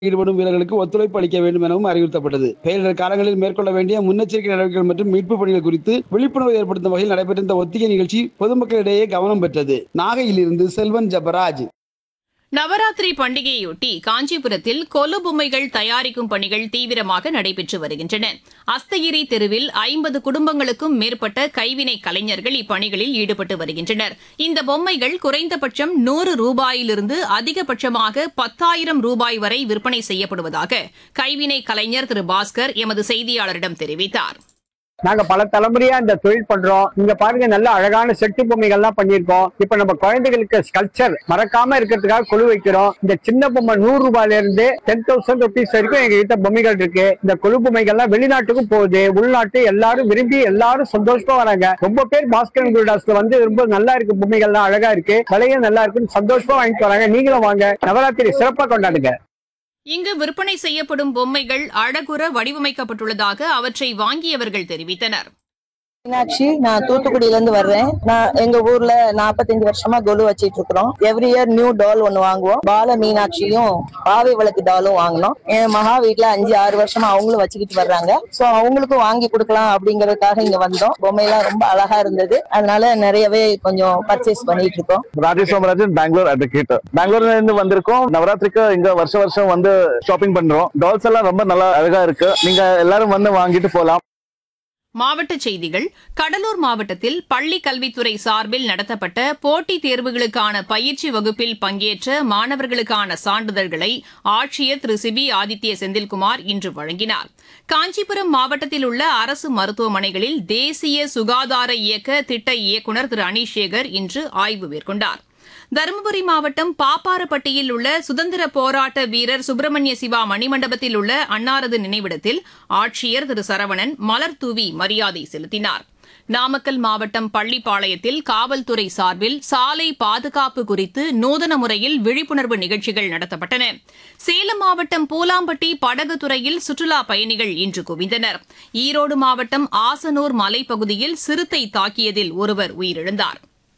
ஈடுபடும் வீரர்களுக்கு ஒத்துழைப்பு அளிக்க வேண்டும் எனவும் அறிவுறுத்தப்பட்டது பேரிடர் காலங்களில் மேற்கொள்ள வேண்டிய முன்னெச்சரிக்கை நடவடிக்கைகள் மற்றும் மீட்பு பணிகள் குறித்து விழிப்புணர்வு ஏற்படுத்தும் வகையில் நடைபெற்ற இந்த ஒத்திகை நிகழ்ச்சி பொதுமக்களிடையே கவனம் பெற்றது நாகையிலிருந்து செல்வன் ஜபராஜ் நவராத்திரி பண்டிகையொட்டி காஞ்சிபுரத்தில் கொலு பொம்மைகள் தயாரிக்கும் பணிகள் தீவிரமாக நடைபெற்று வருகின்றன அஸ்தகிரி தெருவில் ஐம்பது குடும்பங்களுக்கும் மேற்பட்ட கைவினை கலைஞர்கள் இப்பணிகளில் ஈடுபட்டு வருகின்றனர் இந்த பொம்மைகள் குறைந்தபட்சம் நூறு ரூபாயிலிருந்து அதிகபட்சமாக பத்தாயிரம் ரூபாய் வரை விற்பனை செய்யப்படுவதாக கைவினை கலைஞர் திரு பாஸ்கர் எமது செய்தியாளரிடம் தெரிவித்தார் நாங்க பல தலைமுறையா இந்த தொழில் பண்றோம் இங்க பாருங்க நல்ல அழகான செட்டு பொம்மைகள்லாம் பண்ணியிருக்கோம் இப்ப நம்ம குழந்தைகளுக்கு ஸ்கல்ச்சர் மறக்காம இருக்கிறதுக்காக குழு வைக்கிறோம் இந்த சின்ன பொம்மை நூறு ரூபாயில இருந்து டென் தௌசண்ட் ருபீஸ் வரைக்கும் எங்க கிட்ட பொம்மைகள் இருக்கு இந்த குழு பொம்மைகள்லாம் வெளிநாட்டுக்கும் போகுது உள்நாட்டு எல்லாரும் விரும்பி எல்லாரும் சந்தோஷமா வராங்க ரொம்ப பேர் பாஸ்கர் குருடாஸ்ல வந்து ரொம்ப நல்லா இருக்கு பொம்மைகள்லாம் அழகா இருக்கு விலையும் நல்லா இருக்குன்னு சந்தோஷமா வாங்கிட்டு வராங்க நீங்களும் வாங்க நவராத்திரி சிறப்பா கொண்டாடுங்க இங்கு விற்பனை செய்யப்படும் பொம்மைகள் அழகுற வடிவமைக்கப்பட்டுள்ளதாக அவற்றை வாங்கியவர்கள் தெரிவித்தனர் மீனாட்சி நான் தூத்துக்குடியில இருந்து வர்றேன் நான் எங்க ஊர்ல 45 வருஷமா கொலு வச்சிட்டு இருக்கிறோம் எவ்ரி இயர் நியூ டால் ஒன்னு வாங்குவோம் பால மீனாட்சியும் பாவை விளக்கு டாலும் வாங்கினோம் என் மகா வீட்ல அஞ்சு ஆறு வருஷமா அவங்களும் வச்சுக்கிட்டு வர்றாங்க சோ அவங்களுக்கும் வாங்கி கொடுக்கலாம் அப்படிங்கறதுக்காக இங்க வந்தோம் பொம்மையெல்லாம் ரொம்ப அழகா இருந்தது அதனால நிறையவே கொஞ்சம் பர்ச்சேஸ் பண்ணிட்டு இருக்கோம் ராஜேஷ் சோமராஜன் பெங்களூர் அட்வொகேட் பெங்களூர்ல இருந்து வந்திருக்கோம் நவராத்திரிக்கு இங்க வருஷம் வருஷம் வந்து ஷாப்பிங் பண்றோம் டால்ஸ் எல்லாம் ரொம்ப நல்லா அழகா இருக்கு நீங்க எல்லாரும் வந்து வாங்கிட்டு போலாம் மாவட்டச் செய்திகள் கடலூர் மாவட்டத்தில் பள்ளி கல்வித்துறை சார்பில் நடத்தப்பட்ட போட்டித் தேர்வுகளுக்கான பயிற்சி வகுப்பில் பங்கேற்ற மாணவர்களுக்கான சான்றிதழ்களை ஆட்சியர் திரு சிபி ஆதித்ய செந்தில்குமார் இன்று வழங்கினார் காஞ்சிபுரம் மாவட்டத்தில் உள்ள அரசு மருத்துவமனைகளில் தேசிய சுகாதார இயக்க திட்ட இயக்குநர் திரு அனீஷேகர் இன்று ஆய்வு மேற்கொண்டார் தருமபுரி மாவட்டம் பாப்பாரப்பட்டியில் உள்ள சுதந்திர போராட்ட வீரர் சுப்பிரமணிய சிவா மணிமண்டபத்தில் உள்ள அன்னாரது நினைவிடத்தில் ஆட்சியர் திரு சரவணன் மலர் தூவி மரியாதை செலுத்தினார் நாமக்கல் மாவட்டம் பள்ளிப்பாளையத்தில் காவல்துறை சார்பில் சாலை பாதுகாப்பு குறித்து நூதன முறையில் விழிப்புணர்வு நிகழ்ச்சிகள் நடத்தப்பட்டன சேலம் மாவட்டம் பூலாம்பட்டி படகு துறையில் சுற்றுலா பயணிகள் இன்று குவிந்தனர் ஈரோடு மாவட்டம் ஆசனூர் மலைப்பகுதியில் சிறுத்தை தாக்கியதில் ஒருவர் உயிரிழந்தார்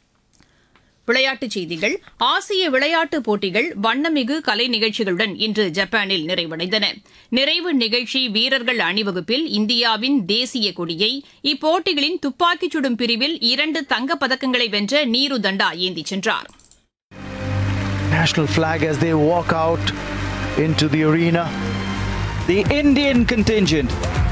விளையாட்டுச் செய்திகள் ஆசிய விளையாட்டுப் போட்டிகள் வண்ணமிகு கலை நிகழ்ச்சிகளுடன் இன்று ஜப்பானில் நிறைவடைந்தன நிறைவு நிகழ்ச்சி வீரர்கள் அணிவகுப்பில் இந்தியாவின் தேசிய கொடியை இப்போட்டிகளின் துப்பாக்கிச் சுடும் பிரிவில் இரண்டு தங்கப் பதக்கங்களை வென்ற நீரு தண்டா ஏந்திச் சென்றார் national flag as they walk out into the arena. The Indian contingent.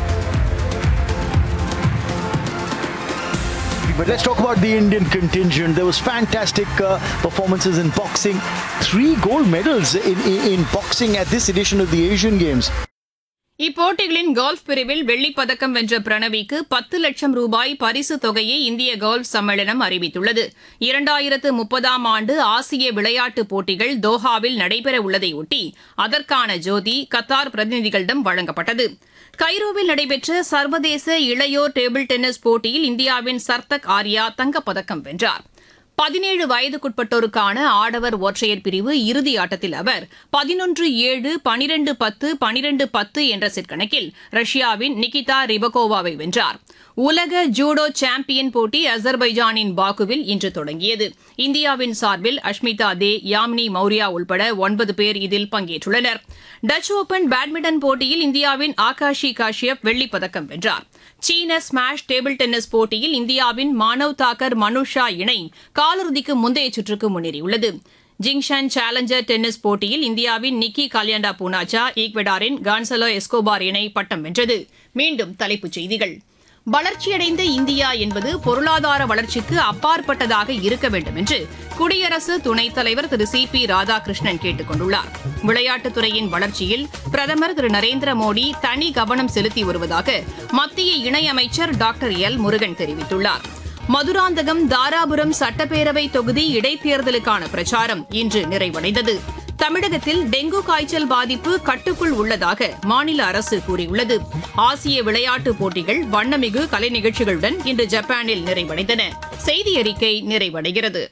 But let's talk about the Indian contingent. There was fantastic uh, performances in boxing. Three gold medals in, in, in boxing at this edition of the Asian Games. இப்போட்டிகளின் golf பிரிவில் வெள்ளிப் பதக்கம் வென்ற பிரணவிக்கு பத்து லட்சம் ரூபாய் பரிசு தொகையை இந்திய கோல்ஃப் சம்மேளனம் அறிவித்துள்ளது இரண்டாயிரத்து முப்பதாம் ஆண்டு ஆசிய விளையாட்டுப் போட்டிகள் தோஹாவில் நடைபெற உள்ளதையொட்டி அதற்கான ஜோதி கத்தார் பிரதிநிதிகளிடம் வழங்கப்பட்டது கைரோவில் நடைபெற்ற சர்வதேச இளையோர் டேபிள் டென்னிஸ் போட்டியில் இந்தியாவின் சர்தக் ஆர்யா தங்கப்பதக்கம் வென்றார் பதினேழு வயதுக்குட்பட்டோருக்கான ஆடவர் ஒற்றையர் பிரிவு இறுதி ஆட்டத்தில் அவர் பதினொன்று ஏழு பனிரெண்டு பத்து பனிரெண்டு பத்து என்ற செட் கணக்கில் ரஷ்யாவின் நிகிதா ரிபகோவாவை வென்றார் உலக ஜூடோ சாம்பியன் போட்டி அசர்பைஜானின் பாக்குவில் இன்று தொடங்கியது இந்தியாவின் சார்பில் அஷ்மிதா தே யாமினி மௌரியா உள்பட ஒன்பது பேர் இதில் பங்கேற்றுள்ளனர் டச் ஓபன் பேட்மிண்டன் போட்டியில் இந்தியாவின் ஆகாஷி காஷ்யப் வெள்ளிப் பதக்கம் வென்றார் சீன ஸ்மாஷ் டேபிள் டென்னிஸ் போட்டியில் இந்தியாவின் மானவ் தாக்கர் மனுஷா இணை காலிறுதிக்கு முந்தைய சுற்றுக்கு முன்னேறியுள்ளது ஜிங்ஷன் சேலஞ்சர் டென்னிஸ் போட்டியில் இந்தியாவின் நிக்கி கல்யாண்டா பூனாச்சா ஈக்வெடாரின் கான்சலோ எஸ்கோபார் இணை பட்டம் வென்றது மீண்டும் தலைப்புச் செய்திகள் வளர்ச்சியடைந்த இந்தியா என்பது பொருளாதார வளர்ச்சிக்கு அப்பாற்பட்டதாக இருக்க வேண்டும் என்று குடியரசு துணைத் தலைவர் திரு சி பி ராதாகிருஷ்ணன் கேட்டுக் கொண்டுள்ளார் விளையாட்டுத்துறையின் வளர்ச்சியில் பிரதமர் திரு நரேந்திர மோடி தனி கவனம் செலுத்தி வருவதாக மத்திய இணையமைச்சர் டாக்டர் எல் முருகன் தெரிவித்துள்ளார் மதுராந்தகம் தாராபுரம் சட்டப்பேரவை தொகுதி இடைத்தேர்தலுக்கான பிரச்சாரம் இன்று நிறைவடைந்தது தமிழகத்தில் டெங்கு காய்ச்சல் பாதிப்பு கட்டுக்குள் உள்ளதாக மாநில அரசு கூறியுள்ளது ஆசிய விளையாட்டுப் போட்டிகள் வண்ணமிகு கலை நிகழ்ச்சிகளுடன் இன்று ஜப்பானில் நிறைவடைந்தன செய்தி அறிக்கை நிறைவடைகிறது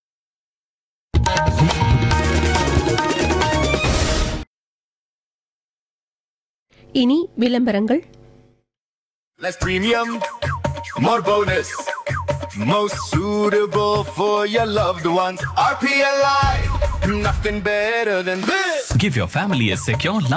இனி விளம்பரங்கள் Less premium, more bonus. Most suitable for your loved ones. RPLI, nothing better than this. Give your family a secure life.